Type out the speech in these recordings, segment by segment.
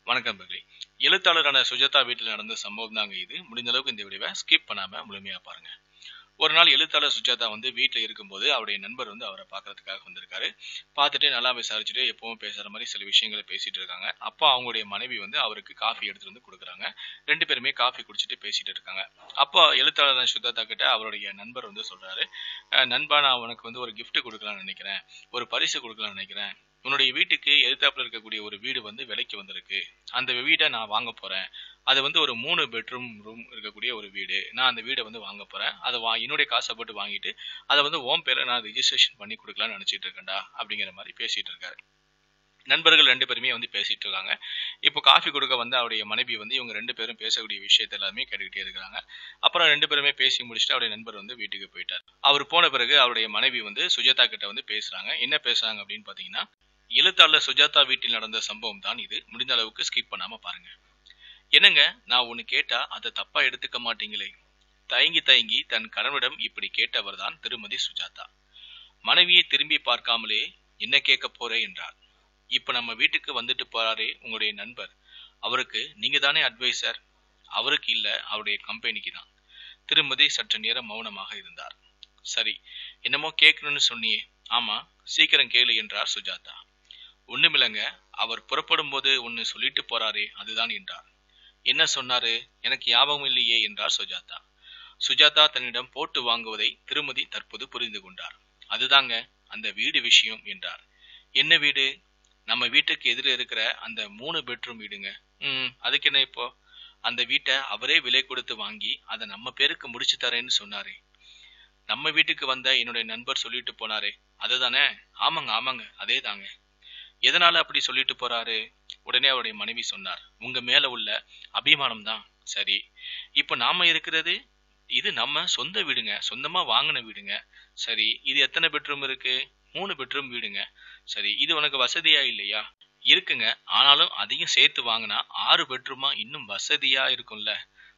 வணக்கம் பகலி எழுத்தாளரான சுஜாதா வீட்டில் நடந்த சம்பவம் தாங்க இது முடிந்த அளவுக்கு இந்த வீடியோவை ஸ்கிப் பண்ணாம முழுமையா பாருங்க ஒரு நாள் எழுத்தாளர் சுஜாதா வந்து வீட்டில் இருக்கும்போது அவருடைய நண்பர் வந்து அவரை பார்க்கறதுக்காக வந்திருக்காரு பார்த்துட்டு நல்லா விசாரிச்சுட்டு எப்பவும் பேசுற மாதிரி சில விஷயங்களை பேசிட்டு இருக்காங்க அப்போ அவங்களுடைய மனைவி வந்து அவருக்கு காஃபி எடுத்துட்டு வந்து கொடுக்குறாங்க ரெண்டு பேருமே காஃபி குடிச்சிட்டு பேசிட்டு இருக்காங்க அப்போ எழுத்தாளர் சுஜாதா கிட்ட அவருடைய நண்பர் வந்து சொல்றாரு "அஹ் நண்பா நான் உனக்கு வந்து ஒரு gift கொடுக்கலாம்னு நினைக்கிறேன் ஒரு பரிசு கொடுக்கலாம்னு நினைக்கிறேன் உன்னுடைய வீட்டுக்கு எதிர்த்தாப்புல இருக்கக்கூடிய ஒரு வீடு வந்து விலைக்கு வந்திருக்கு அந்த வீடை நான் வாங்க போறேன் அது வந்து ஒரு மூணு பெட்ரூம் ரூம் இருக்கக்கூடிய ஒரு வீடு நான் அந்த வீடை வந்து வாங்க போறேன் அதை வா என்னுடைய காசை போட்டு வாங்கிட்டு அதை வந்து ஓம் பேரை நான் ரிஜிஸ்ட்ரேஷன் பண்ணி கொடுக்கலாம்னு நினைச்சிட்டு இருக்கேன்டா அப்படிங்கிற மாதிரி பேசிட்டு இருக்காரு நண்பர்கள் ரெண்டு பேருமே வந்து பேசிட்டு இருக்காங்க இப்போ காஃபி கொடுக்க வந்து அவருடைய மனைவி வந்து இவங்க ரெண்டு பேரும் பேசக்கூடிய விஷயத்த எல்லாமே கேட்டுக்கிட்டே இருக்கிறாங்க அப்புறம் ரெண்டு பேருமே பேசி முடிச்சுட்டு அவருடைய நண்பர் வந்து வீட்டுக்கு போயிட்டார் அவர் போன பிறகு அவருடைய மனைவி வந்து சுஜாதா கிட்ட வந்து பேசுறாங்க என்ன பேசுறாங்க அப்படின்னு பாத்தீங்கன்னா எழுத்தாளர் சுஜாதா வீட்டில் நடந்த சம்பவம் தான் இது முடிந்த அளவுக்கு ஸ்கிப் பண்ணாம பாருங்க என்னங்க நான் ஒன்னு கேட்டா அதை தப்பா எடுத்துக்க மாட்டீங்களே தயங்கி தயங்கி தன் கணவனிடம் இப்படி கேட்டவர் தான் திருமதி சுஜாதா மனைவியை திரும்பி பார்க்காமலே என்ன கேட்க போறே என்றார் இப்ப நம்ம வீட்டுக்கு வந்துட்டு போறாரே உங்களுடைய நண்பர் அவருக்கு நீங்க தானே அட்வைசர் அவருக்கு இல்ல அவருடைய கம்பெனிக்கு தான் திருமதி சற்று நேரம் மௌனமாக இருந்தார் சரி என்னமோ கேட்கணும்னு சொன்னியே ஆமா சீக்கிரம் கேளு என்றார் சுஜாதா ஒண்ணுமில்லைங்க அவர் புறப்படும் போது ஒன்னு சொல்லிட்டு போறாரே அதுதான் என்றார் என்ன சொன்னாரு எனக்கு ஞாபகம் இல்லையே என்றார் சுஜாதா சுஜாதா தன்னிடம் போட்டு வாங்குவதை திருமதி தற்போது புரிந்து கொண்டார் அதுதாங்க அந்த வீடு விஷயம் என்றார் என்ன வீடு நம்ம வீட்டுக்கு எதிர இருக்கிற அந்த மூணு பெட்ரூம் வீடுங்க ம் அதுக்கு என்ன இப்போ அந்த வீட்டை அவரே விலை கொடுத்து வாங்கி அதை நம்ம பேருக்கு முடிச்சு தரேன்னு சொன்னாரே நம்ம வீட்டுக்கு வந்த என்னுடைய நண்பர் சொல்லிட்டு போனாரே அதுதானே ஆமாங்க ஆமாங்க அதே தாங்க எதனால அப்படி சொல்லிட்டு போறாரு உடனே அவருடைய மனைவி சொன்னார் உங்க மேல உள்ள அபிமானம் தான் சரி இப்போ நாம இருக்கிறது இது நம்ம சொந்த வீடுங்க சொந்தமா வாங்கின வீடுங்க சரி இது எத்தனை பெட்ரூம் இருக்கு மூணு பெட்ரூம் வீடுங்க சரி இது உனக்கு வசதியா இல்லையா இருக்குங்க ஆனாலும் அதையும் சேர்த்து வாங்கினா ஆறு பெட்ரூமா இன்னும் வசதியா இருக்கும்ல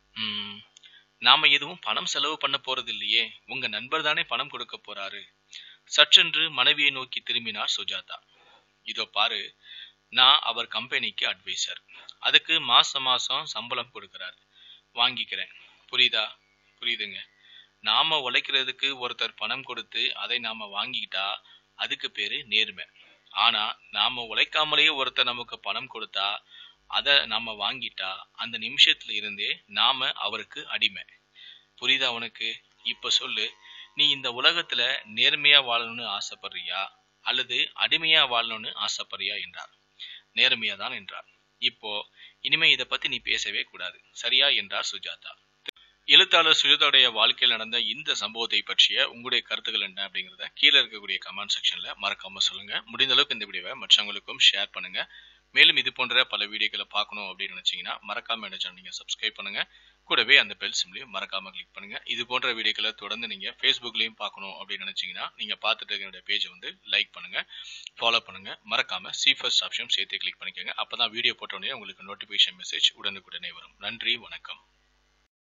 ம் நாம எதுவும் பணம் செலவு பண்ண போறது இல்லையே உங்க நண்பர் தானே பணம் கொடுக்க போறாரு சற்றென்று மனைவியை நோக்கி திரும்பினார் சுஜாதா இதோ பாரு நான் அவர் கம்பெனிக்கு அட்வைசர் அதுக்கு மாசம் மாசம் சம்பளம் கொடுக்கறாரு வாங்கிக்கிறேன் புரியுதா புரியுதுங்க நாம உழைக்கிறதுக்கு ஒருத்தர் பணம் கொடுத்து அதை நாம வாங்கிக்கிட்டா அதுக்கு பேரு நேர்மை ஆனா நாம உழைக்காமலேயே ஒருத்தர் நமக்கு பணம் கொடுத்தா அதை நாம வாங்கிட்டா அந்த நிமிஷத்துல இருந்தே நாம அவருக்கு அடிமை புரியுதா உனக்கு இப்ப சொல்லு நீ இந்த உலகத்துல நேர்மையா வாழணும்னு ஆசைப்படுறியா அல்லது அடிமையா வாழணும்னு ஆசைப்படுறியா என்றார் நேர்மையா தான் என்றார் இப்போ இனிமே இதை பத்தி நீ பேசவே கூடாது சரியா என்றார் சுஜாதா எழுத்தாளர் சுஜாதாவுடைய வாழ்க்கையில் நடந்த இந்த சம்பவத்தை பற்றிய உங்களுடைய கருத்துக்கள் என்ன அப்படிங்கிறத கீழே இருக்கக்கூடிய கமெண்ட் செக்ஷன்ல மறக்காம சொல்லுங்க முடிந்த அளவுக்கு இந்த வீடியோவை மற்றவங்களுக்கும் ஷேர் பண்ணுங்க மேலும் இது போன்ற பல வீடியோக்களை பார்க்கணும் அப்படின்னு நினைச்சீங்கன்னா மறக்காம என்ன சேனல் நீங்க சப்ஸ்கிரைப் பண்ணுங்க கூடவே அந்த பெல் சிம்லையும் மறக்காம கிளிக் பண்ணுங்க இது போன்ற வீடியோக்களை தொடர்ந்து நீங்க ஃபேஸ்புக்லயும் பார்க்கணும் அப்படின்னு நினைச்சீங்கன்னா நீங்க பார்த்துட்டு இருக்க பேஜை வந்து லைக் பண்ணுங்க ஃபாலோ பண்ணுங்க மறக்காம சி ஃபர்ஸ்ட் ஆப்ஷன் சேர்த்து கிளிக் பண்ணிக்கோங்க அப்பதான் வீடியோ போட்ட உடனே உங்களுக்கு நோட்டிபிகேஷன் மெசேஜ் உடனுக்குடனே வரும் நன்றி வணக்கம்